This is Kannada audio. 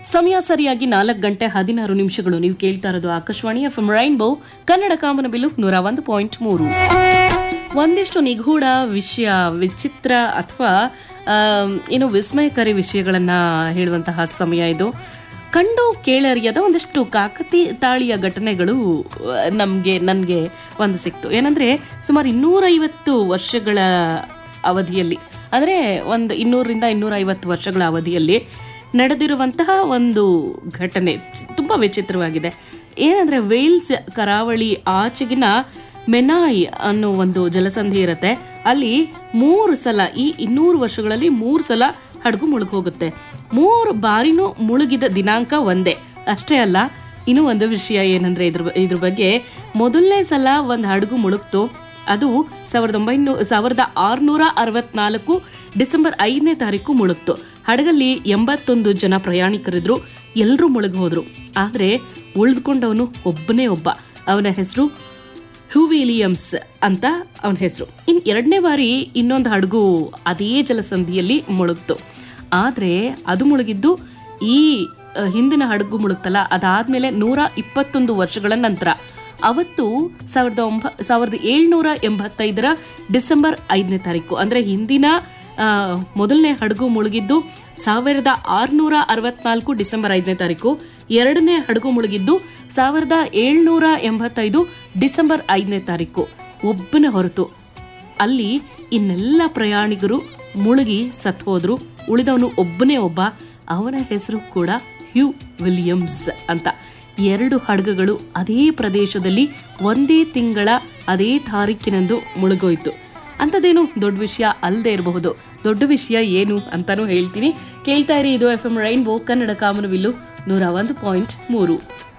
ಸಮಯ ಸರಿಯಾಗಿ ನಾಲ್ಕು ಗಂಟೆ ಹದಿನಾರು ನಿಮಿಷಗಳು ನೀವು ಕೇಳ್ತಾ ಇರೋದು Akashvani F M rainbow Kannada Kamanabillu ನೂರ ಒಂದು ಪಾಯಿಂಟ್ ಮೂರು ಒಂದಿಷ್ಟು ನಿಗೂಢ ವಿಷಯ ವಿಚಿತ್ರ ಅಥವಾ ಏನು ವಿಸ್ಮಯಕಾರಿ ವಿಷಯಗಳನ್ನ ಹೇಳುವಂತಹ ಸಮಯ ಇದು ಕಂಡು ಕೇಳರಿಯದ ಒಂದಿಷ್ಟು ಕಾಕತಿ ತಾಳಿಯ ಘಟನೆಗಳು ನಮಗೆ ನನಗೆ ಒಂದು ಸಿಕ್ತು ಏನಂದ್ರೆ ಸುಮಾರು ಇನ್ನೂರೈವತ್ತು ವರ್ಷಗಳ ಅವಧಿಯಲ್ಲಿ ಅಂದರೆ ಒಂದು ಇನ್ನೂರರಿಂದ ಇನ್ನೂರ ಐವತ್ತು ವರ್ಷಗಳ ಅವಧಿಯಲ್ಲಿ ನಡೆದಿರುವಂತಹ ಒಂದು ಘಟನೆ ತುಂಬ ವಿಚಿತ್ರವಾಗಿದೆ ಏನಂದ್ರೆ ವೇಲ್ಸ್ ಕರಾವಳಿ ಆಚೆಗಿನ ಮೆನಾಯ್ ಅನ್ನೋ ಒಂದು ಜಲಸಂಧಿ ಇರುತ್ತೆ ಅಲ್ಲಿ ಮೂರು ಸಲ ಈ ಇನ್ನೂರು ವರ್ಷಗಳಲ್ಲಿ ಮೂರು ಸಲ ಹಡಗು ಮುಳುಗ್ ಹೋಗುತ್ತೆ ಮೂರು ಬಾರಿನೂ ಮುಳುಗಿದ ದಿನಾಂಕ ಒಂದೇ ಅಷ್ಟೇ ಅಲ್ಲ ಇನ್ನೂ ಒಂದು ವಿಷಯ ಏನಂದ್ರೆ ಇದ್ರ ಇದ್ರ ಬಗ್ಗೆ ಮೊದಲನೇ ಸಲ ಒಂದು ಹಡಗು ಮುಳುಗ್ತು ಅದು ಸಾವಿರದ ಒಂಬೈನೂರ ಸಾವಿರದ ಆರುನೂರ ಅರವತ್ನಾಲ್ಕು ಡಿಸೆಂಬರ್ ಐದನೇ ತಾರೀಕು ಮುಳುಗ್ತು ಹಡಗಲ್ಲಿ ಎಂಬತ್ತೊಂದು ಜನ ಪ್ರಯಾಣಿಕರಿದ್ರು ಎಲ್ಲರೂ ಮುಳುಗಿ ಹೋದ್ರು ಆದ್ರೆ ಉಳಿದುಕೊಂಡವನು ಒಬ್ಬನೇ ಒಬ್ಬ ಅವನ ಹೆಸರು ಹ್ಯೂವಿಲಿಯಮ್ಸ್ ಅಂತ ಅವನ ಹೆಸರು ಇನ್ ಎರಡನೇ ಬಾರಿ ಇನ್ನೊಂದು ಹಡಗು ಅದೇ ಜಲಸಂಧಿಯಲ್ಲಿ ಮುಳುಗ್ತು ಆದ್ರೆ ಅದು ಮುಳುಗಿದ್ದು ಈ ಅ, ಹಿಂದಿನ ಹಡಗು ಮುಳುಗ್ತಲ್ಲ ಅದಾದ್ಮೇಲೆ ನೂರ ಇಪ್ಪತ್ತೊಂದು ವರ್ಷಗಳ ನಂತರ ಅವತ್ತು ಸಾವಿರದ ಒಂಬ ಸಾವಿರದ ಏಳ್ನೂರ ಎಂಬತ್ತೈದರ ಡಿಸೆಂಬರ್ ಐದನೇ ತಾರೀಕು ಅಂದ್ರೆ ಹಿಂದಿನ ಆ, ಮೊದಲನೇ ಹಡಗು ಮುಳುಗಿದ್ದು ಸಾವಿರದ ಆರುನೂರ ಅರವತ್ನಾಲ್ಕು ಡಿಸೆಂಬರ್ ಐದನೇ ತಾರೀಕು ಎರಡನೇ ಹಡಗು ಮುಳುಗಿದ್ದು ಸಾವಿರದ ಏಳ್ನೂರ ಎಂಬತ್ತೈದು ಡಿಸೆಂಬರ್ ಐದನೇ ತಾರೀಕು ಒಬ್ಬನ ಹೊರತು ಅಲ್ಲಿ ಇನ್ನೆಲ್ಲ ಪ್ರಯಾಣಿಕರು ಮುಳುಗಿ ಸತ್ ಹೋದ್ರು ಉಳಿದವನು ಒಬ್ಬನೇ ಒಬ್ಬ ಅವನ ಹೆಸರು ಕೂಡ ಹ್ಯೂ ವಿಲಿಯಮ್ಸ್ ಅಂತ ಎರಡು ಹಡಗುಗಳು ಅದೇ ಪ್ರದೇಶದಲ್ಲಿ ಒಂದೇ ತಿಂಗಳ ಅದೇ ತಾರೀಕಿನಂದು ಮುಳುಗೋಯ್ತು ಅಂಥದ್ದೇನು ದೊಡ್ಡ ವಿಷಯ ಅಲ್ಲದೆ ಇರಬಹುದು ದೊಡ್ಡ ವಿಷಯ ಏನು ಅಂತಾನೂ ಹೇಳ್ತೀನಿ ಕೇಳ್ತಾ ಇರಿ ಇದು F M rainbow Kannada Kamanabillu ನೂರ ಒಂದು ಪಾಯಿಂಟ್ ಮೂರು